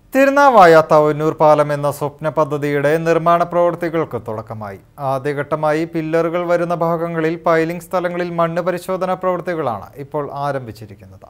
തിരുനാവായ തവന്നൂർ പാലം എന്ന സ്വപ്ന പദ്ധതിയുടെ നിർമ്മാണ പ്രവൃത്തികൾക്ക് തുടക്കമായി ആദ്യഘട്ടമായി പില്ലറുകൾ വരുന്ന ഭാഗങ്ങളിൽ പൈലിംഗ് സ്ഥലങ്ങളിൽ മണ്ണ് പരിശോധന പ്രവൃത്തികളാണ് ഇപ്പോൾ ആരംഭിച്ചിരിക്കുന്നത്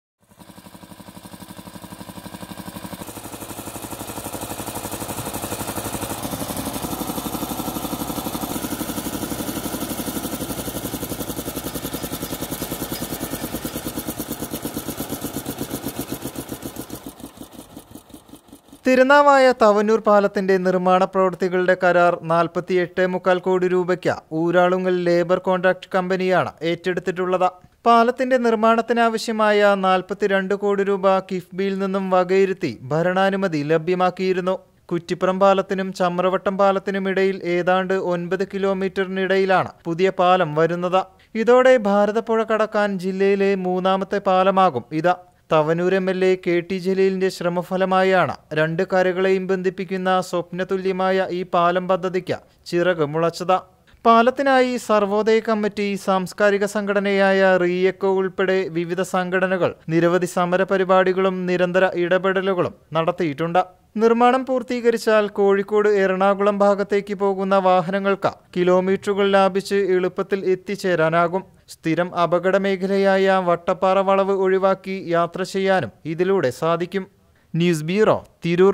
തിരുനാവായ തവന്നൂർ പാലത്തിന്റെ നിർമ്മാണ പ്രവൃത്തികളുടെ കരാർ നാൽപ്പത്തി എട്ട് മുക്കാൽ കോടി രൂപയ്ക്ക് ഊരാളുങ്കൽ ലേബർ കോൺട്രാക്ട് കമ്പനിയാണ് ഏറ്റെടുത്തിട്ടുള്ളത് പാലത്തിന്റെ നിർമ്മാണത്തിനാവശ്യമായ നാൽപ്പത്തിരണ്ട് കോടി രൂപ കിഫ്ബിയിൽ നിന്നും വകയിരുത്തി ഭരണാനുമതി ലഭ്യമാക്കിയിരുന്നു കുറ്റിപ്പുറം പാലത്തിനും ചമ്രവട്ടം പാലത്തിനും ഇടയിൽ ഏതാണ്ട് ഒൻപത് കിലോമീറ്ററിനിടയിലാണ് പുതിയ പാലം വരുന്നത് ഇതോടെ ഭാരതപ്പുഴ കടക്കാൻ ജില്ലയിലെ മൂന്നാമത്തെ പാലമാകും ഇത് Thavanur M L A K T ജലീലിന്റെ ശ്രമഫലമായാണ് രണ്ട് കരകളെയും ബന്ധിപ്പിക്കുന്ന സ്വപ്നതുല്യമായ ഈ പാലം പദ്ധതിക്ക് ചിറക് മുളച്ചത് പാലത്തിനായി സർവോദയ കമ്മിറ്റി സാംസ്കാരിക സംഘടനയായ റീഎക്കോ ഉൾപ്പെടെ വിവിധ സംഘടനകൾ നിരവധി സമര പരിപാടികളും നിരന്തര ഇടപെടലുകളും നടത്തിയിട്ടുണ്ട് നിർമ്മാണം പൂർത്തീകരിച്ചാൽ കോഴിക്കോട് എറണാകുളം ഭാഗത്തേക്ക് പോകുന്ന വാഹനങ്ങൾക്ക് കിലോമീറ്ററുകൾ ലാഭിച്ച് എളുപ്പത്തിൽ എത്തിച്ചേരാനാകും സ്ഥിരം അപകട മേഖലയായ വട്ടപ്പാറ വളവ് ഒഴിവാക്കി യാത്ര ചെയ്യാനും ഇതിലൂടെ സാധിക്കും news bureau Tirur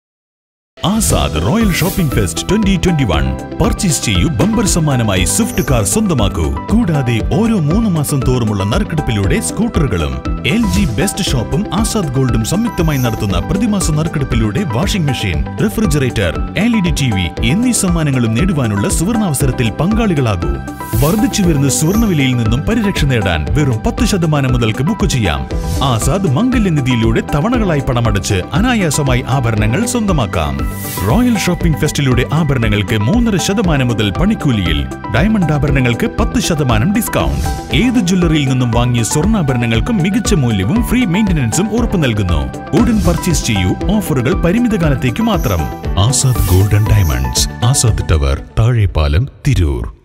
Azad royal shopping fest twenty twenty one purchase ചെയ്യൂ ബമ്പർ സമ്മാനമായി സ്വിഫ്റ്റ് കാർ സ്വന്തമാക്കൂ കൂടാതെ ഓരോ മൂന്ന് മാസം തോറുമുള്ള നറുക്കെടുപ്പിലൂടെ സ്കൂട്ടറുകളും എൽ ജി ബെസ്റ്റ് ഷോപ്പും ആസാദ് ഗോൾഡും സംയുക്തമായി നടത്തുന്ന പ്രതിമാസ നറുക്കെടുപ്പിലൂടെ washing machine refrigerator L E D T V എന്നീ സമ്മാനങ്ങളും നേടുവാനുള്ള സുവർണാവസരത്തിൽ പങ്കാളികളാകൂ വർദ്ധിച്ചു വരുന്ന സ്വർണ്ണവിലയിൽ നിന്നും പരിരക്ഷ നേടാൻ വെറും പത്ത് ശതമാനം മുതൽക്ക് ബുക്ക് ചെയ്യാം ആസാദ് മംഗല്യനിധിയിലൂടെ തവണകളായി പണമടച്ച് അനായാസമായി ആഭരണങ്ങൾ സ്വന്തമാക്കാം റോയൽ ഷോപ്പിംഗ് ഫെസ്റ്റിലൂടെ ആഭരണങ്ങൾക്ക് മൂന്നര ശതമാനം മുതൽ പണിക്കൂലിയിൽ ഡയമണ്ട് ആഭരണങ്ങൾക്ക് പത്ത് ശതമാനം ഡിസ്കൗണ്ട് ഏത് ജ്വല്ലറിയിൽ നിന്നും വാങ്ങിയ സ്വർണ്ണാഭരണങ്ങൾക്കും മികച്ച മൂല്യവും ഫ്രീ മെയിന്റനൻസും ഉറപ്പു നൽകുന്നു ഉടൻ പർച്ചേസ് ചെയ്യൂ ഓഫറുകൾ പരിമിത കാലത്തേക്ക് മാത്രം Azad golden diamonds Azad tower Thazhepalam Tirur